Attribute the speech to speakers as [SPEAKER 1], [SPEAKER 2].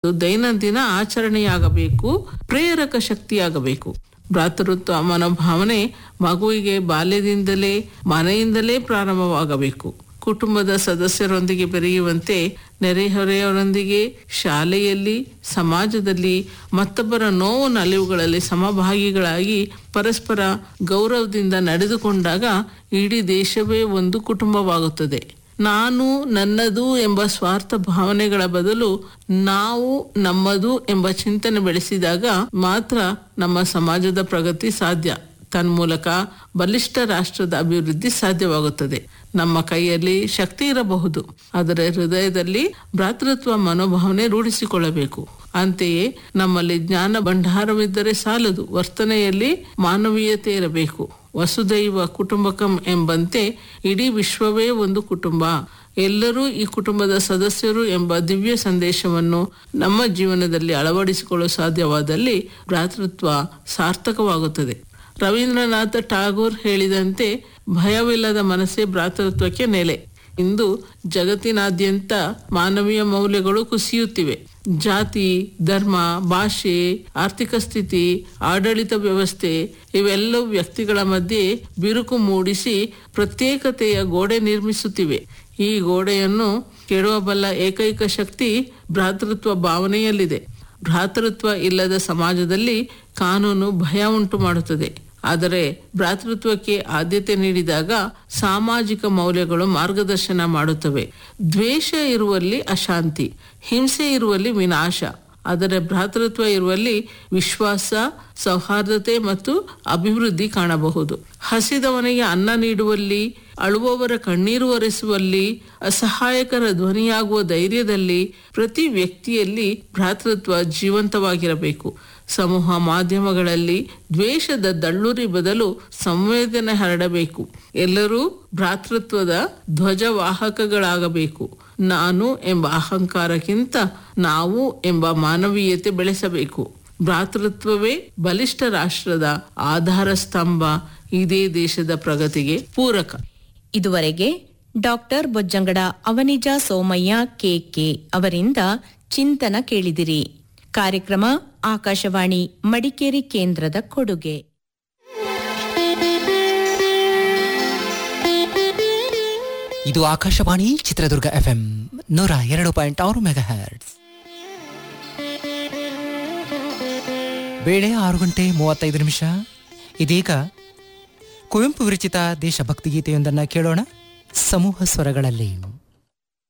[SPEAKER 1] ದೈನಂದಿನ ಆಚರಣೆಯಾಗಬೇಕು ಪ್ರೇರಕ ಶಕ್ತಿಯಾಗಬೇಕು ಭ್ರಾತೃತ್ವ ಮನೋಭಾವನೆ ಮಗುವಿಗೆ ಬಾಲ್ಯದಿಂದಲೇ ಮನೆಯಿಂದಲೇ ಪ್ರಾರಂಭವಾಗಬೇಕು ಕುಟುಂಬದ ಸದಸ್ಯರೊಂದಿಗೆ ಬೆರೆಯುವಂತೆ ನೆರೆಹೊರೆಯವರೊಂದಿಗೆ ಶಾಲೆಯಲ್ಲಿ ಸಮಾಜದಲ್ಲಿ ಮತ್ತೊಬ್ಬರ ನೋವು ನಲಿವುಗಳಲ್ಲಿ ಸಮಭಾಗಿಗಳಾಗಿ ಪರಸ್ಪರ ಗೌರವದಿಂದ ನಡೆದುಕೊಂಡಾಗ ಇಡೀ ದೇಶವೇ ಒಂದು ಕುಟುಂಬವಾಗುತ್ತದೆ ನಾನು ನನ್ನದು ಎಂಬ ಸ್ವಾರ್ಥ ಭಾವನೆಗಳ ಬದಲು ನಾವು ನಮ್ಮದು ಎಂಬ ಚಿಂತನೆ ಬೆಳೆಸಿದಾಗ ಮಾತ್ರ ನಮ್ಮ ಸಮಾಜದ ಪ್ರಗತಿ ಸಾಧ್ಯ ತನ್ಮೂಲಕ ಬಲಿಷ್ಠ ರಾಷ್ಟ್ರದ ಅಭಿವೃದ್ಧಿ ಸಾಧ್ಯವಾಗುತ್ತದೆ ನಮ್ಮ ಕೈಯಲ್ಲಿ ಶಕ್ತಿ ಇರಬಹುದು ಆದರೆ ಹೃದಯದಲ್ಲಿ ಭ್ರಾತೃತ್ವ ಮನೋಭಾವನೆ ರೂಢಿಸಿಕೊಳ್ಳಬೇಕು ಅಂತೆಯೇ ನಮ್ಮಲ್ಲಿ ಜ್ಞಾನ ಭಂಡಾರವಿದ್ದರೆ ಸಾಲದು ವರ್ತನೆಯಲ್ಲಿ ಮಾನವೀಯತೆ ಇರಬೇಕು ವಸುದೈವ ಕುಟುಂಬಕಂ ಎಂಬಂತೆ ಇಡೀ ವಿಶ್ವವೇ ಒಂದು ಕುಟುಂಬ ಎಲ್ಲರೂ ಈ ಕುಟುಂಬದ ಸದಸ್ಯರು ಎಂಬ ದಿವ್ಯ ಸಂದೇಶವನ್ನು ನಮ್ಮ ಜೀವನದಲ್ಲಿ ಅಳವಡಿಸಿಕೊಳ್ಳಲು ಸಾಧ್ಯವಾದಲ್ಲಿ ಭ್ರಾತೃತ್ವ ಸಾರ್ಥಕವಾಗುತ್ತದೆ ರವೀಂದ್ರನಾಥ ಠಾಗೂರ್ ಹೇಳಿದಂತೆ ಭಯವಿಲ್ಲದ ಮನಸ್ಸೇ ಭ್ರಾತೃತ್ವಕ್ಕೆ ನೆಲೆ ಇಂದು ಜಗತ್ತಿನಾದ್ಯಂತ ಮಾನವೀಯ ಮೌಲ್ಯಗಳು ಕುಸಿಯುತ್ತಿವೆ ಜಾತಿ ಧರ್ಮ ಭಾಷೆ ಆರ್ಥಿಕ ಸ್ಥಿತಿ ಆಡಳಿತ ವ್ಯವಸ್ಥೆ ಇವೆಲ್ಲವೂ ವ್ಯಕ್ತಿಗಳ ಮಧ್ಯೆ ಬಿರುಕು ಮೂಡಿಸಿ ಪ್ರತ್ಯೇಕತೆಯ ಗೋಡೆ ನಿರ್ಮಿಸುತ್ತಿವೆ ಈ ಗೋಡೆಯನ್ನು ಕೆಡವಬಲ್ಲ ಏಕೈಕ ಶಕ್ತಿ ಭ್ರಾತೃತ್ವ ಭಾವನೆಯಲ್ಲಿದೆ ಭ್ರಾತೃತ್ವ ಇಲ್ಲದ ಸಮಾಜದಲ್ಲಿ ಕಾನೂನು ಭಯ ಉಂಟು ಮಾಡುತ್ತದೆ ಆದರೆ ಭ್ರಾತೃತ್ವಕ್ಕೆ ಆದ್ಯತೆ ನೀಡಿದಾಗ ಸಾಮಾಜಿಕ ಮೌಲ್ಯಗಳು ಮಾರ್ಗದರ್ಶನ ಮಾಡುತ್ತವೆ ದ್ವೇಷ ಇರುವಲ್ಲಿ ಅಶಾಂತಿ ಹಿಂಸೆ ಇರುವಲ್ಲಿ ವಿನಾಶ ಆದರೆ ಭ್ರಾತೃತ್ವ ಇರುವಲ್ಲಿ ವಿಶ್ವಾಸ ಸೌಹಾರ್ದತೆ ಮತ್ತು ಅಭಿವೃದ್ಧಿ ಕಾಣಬಹುದು ಹಸಿದವನಿಗೆ ಅನ್ನ ನೀಡುವಲ್ಲಿ ಅಳುವವರ ಕಣ್ಣೀರು ಒರೆಸುವಲ್ಲಿ ಅಸಹಾಯಕರ ಧ್ವನಿಯಾಗುವ ಧೈರ್ಯದಲ್ಲಿ ಪ್ರತಿ ವ್ಯಕ್ತಿಯಲ್ಲಿ ಭ್ರಾತೃತ್ವ ಜೀವಂತವಾಗಿರಬೇಕು ಸಮೂಹ ಮಾಧ್ಯಮಗಳಲ್ಲಿ ದ್ವೇಷದ ದಳ್ಳುರಿ ಬದಲು ಸಂವೇದನೆ ಹರಡಬೇಕು ಎಲ್ಲರೂ ಭ್ರಾತೃತ್ವದ ಧ್ವಜವಾಹಕಗಳಾಗಬೇಕು ನಾನು ಎಂಬ ಅಹಂಕಾರಕ್ಕಿಂತ ನಾವು ಎಂಬ ಮಾನವೀಯತೆ ಬೆಳೆಸಬೇಕು ಭ್ರಾತೃತ್ವವೇ ಬಲಿಷ್ಠ ರಾಷ್ಟ್ರದ ಆಧಾರ ಸ್ತಂಭ ಇದೇ ದೇಶದ ಪ್ರಗತಿಗೆ ಪೂರಕ
[SPEAKER 2] ಇದುವರೆಗೆ ಡಾಕ್ಟರ್ ಬೊಜ್ಜಂಗಡ ಅವನಿಜ ಸೋಮಯ್ಯ ಕೆಕೆ ಅವರಿಂದ ಚಿಂತನ ಕೇಳಿದಿರಿ ಕಾರ್ಯಕ್ರಮ ಆಕಾಶವಾಣಿ ಮಡಿಕೇರಿ ಕೇಂದ್ರದ ಕೊಡುಗೆ
[SPEAKER 3] ಇದು ಆಕಾಶವಾಣಿ ಚಿತ್ರದುರ್ಗ ಎಫ್ಎಂ ನೂರ ಎರಡು ಪಾಯಿಂಟ್ ಆರು ಮೆಗಾ ಹರ್ಟ್ಸ್ ವೇಳೆ ಆರು ಗಂಟೆ ಮೂವತ್ತೈದು ನಿಮಿಷ ಇದೀಗ ಕುವೆಂಪು ವಿರಚಿತ ದೇಶಭಕ್ತಿ ಗೀತೆಯೊಂದನ್ನು ಕೇಳೋಣ ಸಮೂಹ ಸ್ವರಗಳಲ್ಲಿ